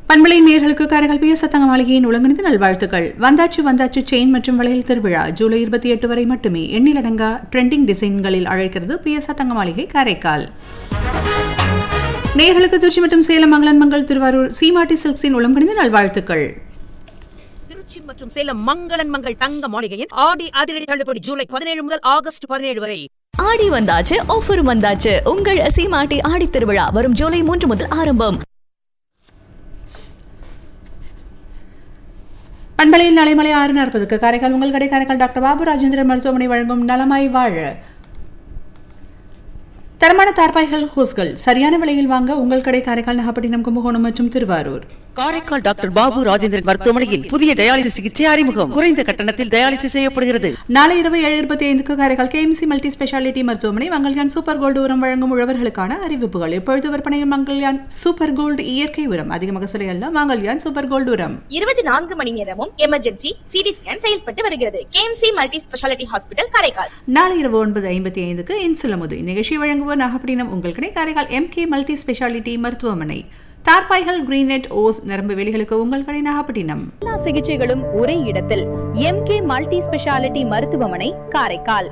பண்பலை நேர்களுக்கு காரைக்கால் பிஎஸ் சத்தங்க மாளிகையின் ஒழுங்கிணைந்த நல்வாழ்த்துக்கள் வந்தாச்சு வந்தாச்சு செயின் மற்றும் வளையல் திருவிழா ஜூலை இருபத்தி எட்டு வரை மட்டுமே எண்ணிலடங்கா ட்ரெண்டிங் டிசைன்களில் அழைக்கிறது பிஎஸ் சத்தங்க மாளிகை காரைக்கால் நேர்களுக்கு திருச்சி மற்றும் சேலம் மங்களன் மங்கள் திருவாரூர் சீமாட்டி சில்க்ஸின் ஒழுங்கிணைந்த நல்வாழ்த்துக்கள் திருச்சி மற்றும் சேலம் மங்களன் மங்கள் தங்க மாளிகையின் ஆடி அதிரடி தள்ளுபடி ஜூலை பதினேழு முதல் ஆகஸ்ட் பதினேழு வரை ஆடி வந்தாச்சு ஆஃபர் வந்தாச்சு உங்கள் சீமாட்டி ஆடி திருவிழா வரும் ஜூலை மூன்று முதல் ஆரம்பம் பண்பலையில் நாளை மலை ஆறு நாற்பதுக்கு காரைக்கால் உங்கள் கடை காரைக்கால் டாக்டர் பாபு ராஜேந்திரன் மருத்துவமனை வழங்கும் நலமாய் வாழ தரமான தார்பாய்கள் ஹோஸ்கள் சரியான விலையில் வாங்க உங்கள் கடை காரைக்கால் நாகப்பட்டினம் கும்பகோணம் மற்றும் திருவாரூர் காரைக்கால் டாக்டர் பாபு ராஜேந்திரன் மருத்துவமனையில் புதிய டயாலிசிஸ் சிகிச்சை அறிமுகம் குறைந்த கட்டணத்தில் டயாலிசிஸ் செய்யப்படுகிறது நாளை இரவு ஏழு இருபத்தி ஐந்துக்கு காரைக்கால் கேஎம்சி மல்டி ஸ்பெஷாலிட்டி மருத்துவமனை மங்கள்யான் சூப்பர் கோல்டு உரம் வழங்கும் உழவர்களுக்கான அறிவிப்புகள் இப்பொழுது விற்பனையும் மங்கள்யான் சூப்பர் கோல்டு இயற்கை உரம் அதிகமாக சிலை அல்ல மங்கள்யான் சூப்பர் கோல்டு உரம் இருபத்தி நான்கு மணி நேரமும் எமர்ஜென்சி சிடி ஸ்கேன் செயல்பட்டு வருகிறது KMC multi speciality hospital Karaikal நாளை இரவு ஒன்பது ஐம்பத்தி ஐந்துக்கு இன்சுலமுது இந்நிகழ்ச்சி வழங்குவோர் நாகப்பட்டினம் உங்கள் கடை காரைக்கால் எம்கே மல்டி ஸ்பெஷாலிட்டி மருத்துவமனை தார்பாய்கள் கிரீனெட் ஓஸ் நரம்பு வேலிகளுக்கு உங்கள் கடை நாகப்பட்டினம் எல்லா சிகிச்சைகளும் ஒரே இடத்தில் எம்கே மல்டி ஸ்பெஷாலிட்டி மருத்துவமனை காரைக்கால்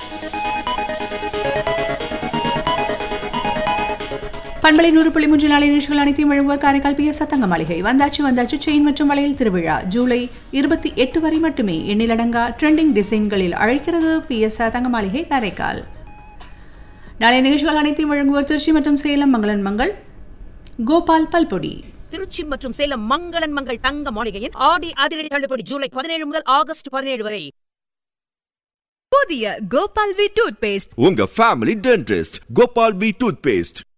பண்பலை நூறு புள்ளி மூன்று நாளை நிகழ்ச்சிகள் அனைத்தையும் வழங்குவோர் காரைக்கால் பிஎஸ் சத்தங்க மாளிகை வந்தாச்சு வந்தாச்சு செயின் மற்றும் வளையல் திருவிழா ஜூலை இருபத்தி எட்டு வரை மட்டுமே எண்ணிலடங்கா ட்ரெண்டிங் டிசைன்களில் அழைக்கிறது பிஎஸ் சத்தங்க மாளிகை காரைக்கால் நாளைய நிகழ்ச்சிகள் அனைத்தையும் வழங்குவோர் திருச்சி மற்றும் சேலம் மங்களன் மங்கள் கோபால் பல்பொடி திருச்சி மற்றும் சேலம் மங்களன் மங்கள் தங்க மாளிகையின் ஆடி அதிரடி தள்ளுபடி ஜூலை பதினேழு முதல் ஆகஸ்ட் பதினேழு வரை புதிய கோபால் வி டூத் பேஸ்ட் உங்க family dentist Gopal B tooth paste